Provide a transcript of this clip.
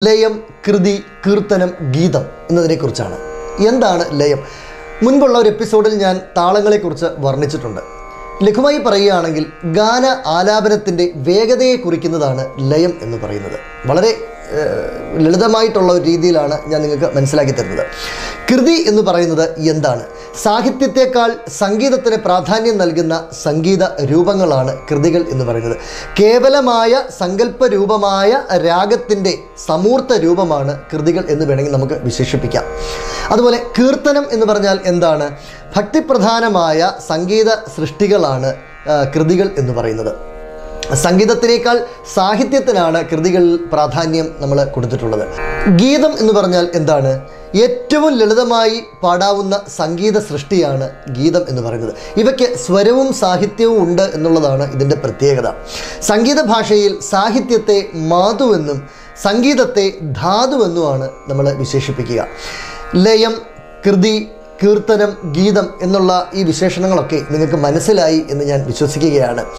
ലയം കൃതി കീർത്തനം ഗീതം എന്നതിനെക്കുറിച്ചാണ് എന്താണ് ലയം മുൻപുള്ള ഒരു എപ്പിസോഡിൽ ഞാൻ താളങ്ങളെക്കുറിച്ച് വർണ്ണിച്ചിട്ടുണ്ട് ലഘുമായി പറയുകയാണെങ്കിൽ ഗാന ആലാപനത്തിൻ്റെ വേഗതയെ കുറിക്കുന്നതാണ് ലയം എന്ന് പറയുന്നത് വളരെ ഏഹ്, ലളിതമായിട്ടുള്ള ഒരു രീതിയിലാണ് ഞാൻ നിങ്ങൾക്ക് മനസ്സിലാക്കി തരുന്നത് കൃതി എന്ന് പറയുന്നത് എന്താണ് സാഹിത്യത്തെക്കാൾ സംഗീതത്തിന് പ്രാധാന്യം നൽകുന്ന സംഗീത രൂപങ്ങളാണ് കൃതികൾ എന്ന് പറയുന്നത് കേവലമായ സങ്കല്പ രൂപമായ രാഗത്തിൻ്റെ സമൂർത്ത രൂപമാണ് കൃതികൾ എന്ന് വേണമെങ്കിൽ നമുക്ക് വിശേഷിപ്പിക്കാം അതുപോലെ കീർത്തനം എന്ന് പറഞ്ഞാൽ എന്താണ് ഭക്തിപ്രധാനമായ സംഗീത സൃഷ്ടികളാണ് ആ, കൃതികൾ എന്ന് പറയുന്നത് സംഗീതത്തിനേക്കാൾ സാഹിത്യത്തിനാണ് കൃതികളിൽ പ്രാധാന്യം നമ്മൾ കൊടുത്തിട്ടുള്ളത് ഗീതം എന്ന് പറഞ്ഞാൽ എന്താണ് ഏറ്റവും ലളിതമായി പാടാവുന്ന സംഗീത സൃഷ്ടിയാണ് ഗീതം എന്ന് പറയുന്നത് ഇവയ്ക്ക് സ്വരവും സാഹിത്യവും ഉണ്ട് എന്നുള്ളതാണ് ഇതിൻ്റെ പ്രത്യേകത സംഗീത ഭാഷയിൽ സാഹിത്യത്തെ മാതുവെന്നും സംഗീതത്തെ ധാതുവെന്നുമാണ് നമ്മൾ വിശേഷിപ്പിക്കുക ലയം കൃതി കീർത്തനം ഗീതം എന്നുള്ള ഈ വിശേഷണങ്ങളൊക്കെ നിങ്ങൾക്ക് മനസ്സിലായി എന്ന് ഞാൻ വിശ്വസിക്കുകയാണ്